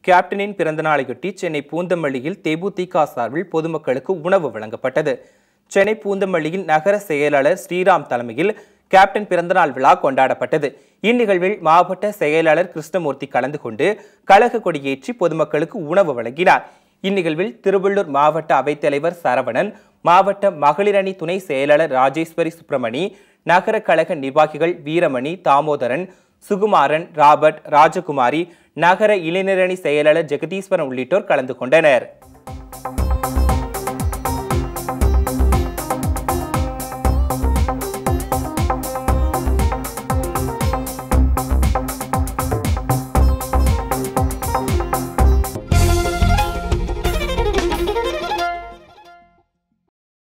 கேப்டனின் பிறந்தநாளையொட்டி சென்னை பூந்தமல்லியில் தேமுதிக சார்பில் பொதுமக்களுக்கு உணவு வழங்கப்பட்டது சென்னை பூந்தமல்லியில் நகர செயலாளர் ஸ்ரீராம் தலைமையில் கேப்டன் பிறந்தநாள் விழா கொண்டாடப்பட்டது இந்நிகழ்வில் மாவட்ட செயலாளர் கிருஷ்ணமூர்த்தி கலந்து கொண்டு கழக கொடியேற்றி பொதுமக்களுக்கு உணவு வழங்கினார் இந்நிகழ்வில் திருவள்ளூர் மாவட்ட அவைத்தலைவர் சரவணன் மாவட்ட மகளிரணி துணை செயலாளர் ராஜேஸ்வரி சுப்பிரமணி நகர கழக நிர்வாகிகள் வீரமணி தாமோதரன் சுகுமாரன் ராபர்ட் ராஜகுமாரி நகர இளைஞரணி செயலாளர் ஜெகதீஸ்வரன் உள்ளிட்டோர் கலந்து கொண்டனர்